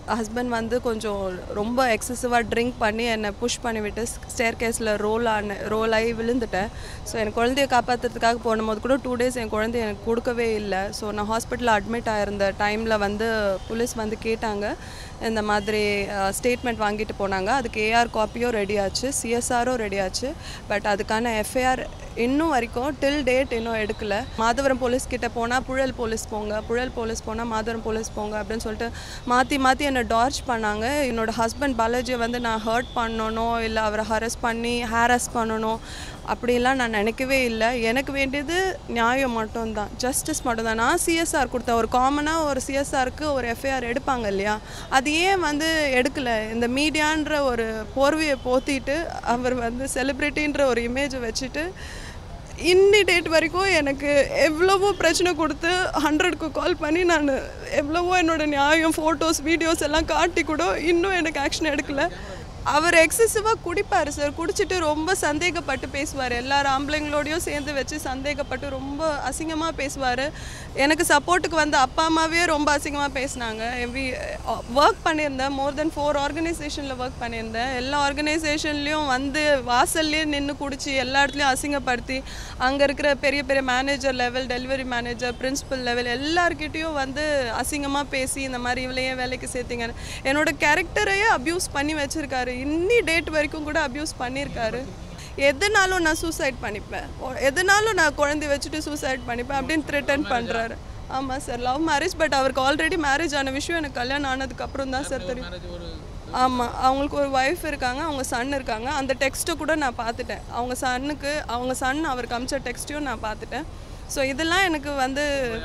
husband வந்து கொஞ்சம் ரொம்ப எக்ஸசிவாக ட்ரிங்க் பண்ணி என்னை புஷ் பண்ணி விட்டு ஸ்டேர் கேஸில் ரோல் ஆன ரோல் ஆகி விழுந்துட்டேன் ஸோ என் குழந்தைய காப்பாற்றுறதுக்காக போனும்போது கூட டூ டேஸ் என் குழந்தைய எனக்கு கொடுக்கவே இல்லை ஸோ நான் ஹாஸ்பிட்டலில் அட்மிட் ஆயிருந்த டைமில் வந்து போலீஸ் வந்து கேட்டாங்க இந்த மாதிரி ஸ்டேட்மெண்ட் வாங்கிட்டு போனாங்க அதுக்கு ஏஆர் காப்பியும் ரெடி ஆச்சு சிஎஸ்ஆரும் ரெடி ஆச்சு பட் அதுக்கான எஃப்ஐஆர் இன்னும் வரைக்கும் டில் டேட் இன்னும் எடுக்கல மாதவரம் போலீஸ் கிட்ட போனால் புழல் போலீஸ் போங்க புழல் போலீஸ் போனால் மாதவரம் போலீஸ் போங்க அப்படின்னு சொல்லிட்டு மாற்றி மாற்றி என்னை டார்ச் பண்ணாங்க என்னோட ஹஸ்பண்ட் பாலாஜியை வந்து நான் ஹர்ட் பண்ணணும் இல்லை அவரை ஹரஸ் பண்ணி ஹேரஸ் பண்ணணும் அப்படிலாம் நான் நினைக்கவே இல்லை எனக்கு வேண்டியது நியாயம் மட்டும்தான் ஜஸ்டிஸ் மட்டும்தான் நான் சிஎஸ்ஆர் கொடுத்தேன் ஒரு காமனாக ஒரு சிஎஸ்ஆருக்கு ஒரு எஃப்ஐஆர் எடுப்பாங்க இல்லையா அது ஏன் வந்து எடுக்கலை இந்த மீடியான்ற ஒரு போர்வையை போத்திட்டு அவர் வந்து செலிப்ரிட்டின்ற ஒரு இமேஜை வச்சுட்டு இன்னி டேட் வரைக்கும் எனக்கு எவ்வளவோ பிரச்சனை கொடுத்து ஹண்ட்ரட்க்கு கால் பண்ணி நான் எவ்வளவோ என்னோட நியாயம் ஃபோட்டோஸ் வீடியோஸ் எல்லாம் காட்டி கூட இன்னும் எனக்கு ஆக்ஷன் எடுக்கல அவர் எக்ஸசிவாக குடிப்பார் சார் குடிச்சிட்டு ரொம்ப சந்தேகப்பட்டு பேசுவார் எல்லார் ஆம்பளைங்களோடையும் சேர்ந்து வச்சு சந்தேகப்பட்டு ரொம்ப அசிங்கமாக பேசுவார் எனக்கு சப்போர்ட்டுக்கு வந்த அப்பா அம்மாவே ரொம்ப அசிங்கமாக பேசினாங்க எவ்ரி ஒர்க் பண்ணியிருந்தேன் மோர் தென் ஃபோர் ஆர்கனைசேஷனில் ஒர்க் பண்ணியிருந்தேன் எல்லா ஆர்கனைசேஷன்லேயும் வந்து வாசல்லே நின்று குடிச்சு எல்லா இடத்துலையும் அசிங்கப்படுத்தி அங்கே இருக்கிற பெரிய பெரிய manager level delivery manager principal level எல்லார்கிட்டேயும் வந்து அசிங்கமாக பேசி இந்த மாதிரி இவளையே வேலைக்கு சேர்த்தீங்க என்னோட கேரக்டரையே அப்யூஸ் பண்ணி வச்சுருக்காரு இன்னி டேட் வரைக்கும் கூட அப்யூஸ் பண்ணியிருக்காரு எதுனாலும் நான் சூசைட் பண்ணிப்பேன் ஒ- எதுனாலும் நான் குழந்தை வச்சுட்டு சூசைட் பண்ணிப்பேன் அப்படின்னு த்ரெட்டன் பண்ணுறாரு ஆமாம் சார் லவ் மேரேஜ் பட் அவருக்கு ஆல்ரெடி மேரேஜ் ஆன விஷயம் எனக்கு கல்யாணம் ஆனதுக்கு அப்புறம் தான் சார் தெரியும் ஆமாம் அவங்களுக்கு ஒரு ஒய்ஃப் இருக்காங்க அவங்க சன் இருக்காங்க அந்த டெக்ஸ்ட்டை கூட நான் பார்த்துட்டேன் அவங்க சன்னுக்கு அவங்க சன் அவருக்கு அமிச்ச டெக்ஸ்ட்டையும் நான் பார்த்துட்டேன் ஸோ இதெல்லாம் எனக்கு வந்து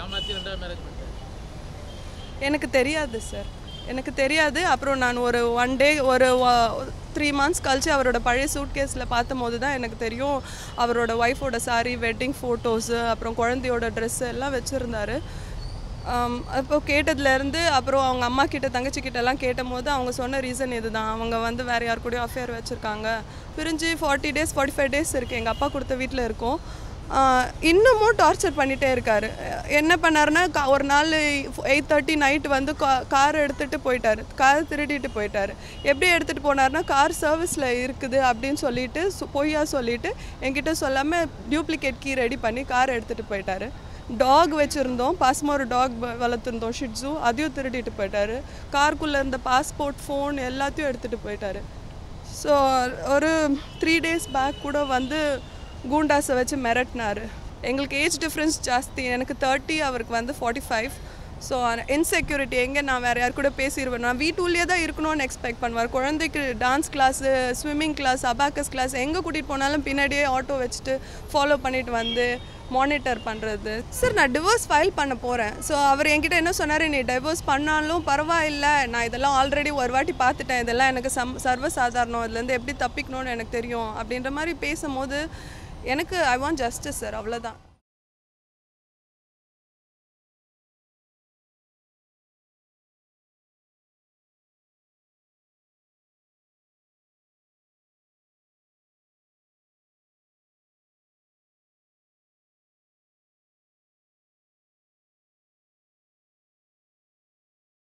எனக்கு தெரியாது சார் எனக்கு தெரியாது அப்புறம் நான் ஒரு ஒன் டே ஒரு த்ரீ மந்த்ஸ் கழிச்சு அவரோட பழைய சூட் கேஸில் பார்த்தபோது தான் எனக்கு தெரியும் அவரோட ஒய்ஃபோட சாரி வெட்டிங் ஃபோட்டோஸு அப்புறம் குழந்தையோட ட்ரெஸ்ஸு எல்லாம் வச்சுருந்தாரு அப்போ கேட்டதுலேருந்து அப்புறம் அவங்க அம்மா கிட்ட தங்கச்சி கிட்ட எல்லாம் கேட்டபோது அவங்க சொன்ன ரீசன் இதுதான் அவங்க வந்து வேறு யார் கூடயும் அஃபேர் வச்சுருக்காங்க பிரிஞ்சு forty days forty five days இருக்குது எங்கள் அப்பா கொடுத்த வீட்டில் இருக்கோம் ஆஹ் இன்னமும் டார்ச்சர் பண்ணிகிட்டே இருக்காரு என்ன பண்ணாருன்னா கா- ஒரு நாள் எயிட் தேர்ட்டி நைட் வந்து கார் எடுத்துகிட்டு போயிட்டாரு கார் திருடிட்டு போயிட்டாரு எப்படி எடுத்துகிட்டு போனாருன்னா கார் சர்வீஸில் இருக்குது அப்படின்னு சொல்லிட்டு சு- பொய்யா சொல்லிட்டு என்கிட்ட சொல்லாமல் டியூப்ளிகேட் கீ ரெடி பண்ணி கார் எடுத்துகிட்டு போயிட்டாரு டாக் வச்சுருந்தோம் பாசமாக ஒரு டாக் வளர்த்துருந்தோம் ஷிட்ஸு அதையும் திருடிட்டு போயிட்டாரு காருக்குள்ளே இருந்த பாஸ்போர்ட் ஃபோன் எல்லாத்தையும் எடுத்துகிட்டு போயிட்டாரு ஸோ ஒரு த்ரீ டேஸ் பேக் கூட வந்து கூண்டாஸை வச்சு மிரட்டினாரு எங்களுக்கு ஏஜ் டிஃப்ரென்ஸ் ஜாஸ்தி எனக்கு தேர்ட்டி அவருக்கு வந்து ஃபார்ட்டி ஃபைவ் ஸோ இன்செக்யூரிட்டி எங்கே நான் வேறு யார் கூட பேசிடுவேன் நான் வீட்டுள்ளே தான் இருக்கணும்னு எக்ஸ்பெக்ட் பண்ணுவார் குழந்தைக்கு dance class swimming class abacus class எங்கே கூட்டிகிட்டு போனாலும் பின்னாடியே ஆட்டோ வச்சுட்டு ஃபாலோ பண்ணிட்டு வந்து மானிட்டர் பண்ணுறது சார் நான் டிவோர்ஸ் ஃபைல் பண்ண போகிறேன் ஸோ அவர் என்கிட்ட என்ன சொன்னார் நீ டிவோர்ஸ் பண்ணாலும் பரவாயில்ல நான் இதெல்லாம் ஆல்ரெடி ஒரு வாட்டி பார்த்துட்டேன் இதெல்லாம் எனக்கு சம் சர்வசாதாரணம் இதுலேருந்து எப்படி தப்பிக்கணும்னு எனக்கு தெரியும் அப்படின்ற மாதிரி பேசும்போது எனக்கு ஐ வாண்ட் ஜஸ்டிஸ் சார் அவ்வளோதான்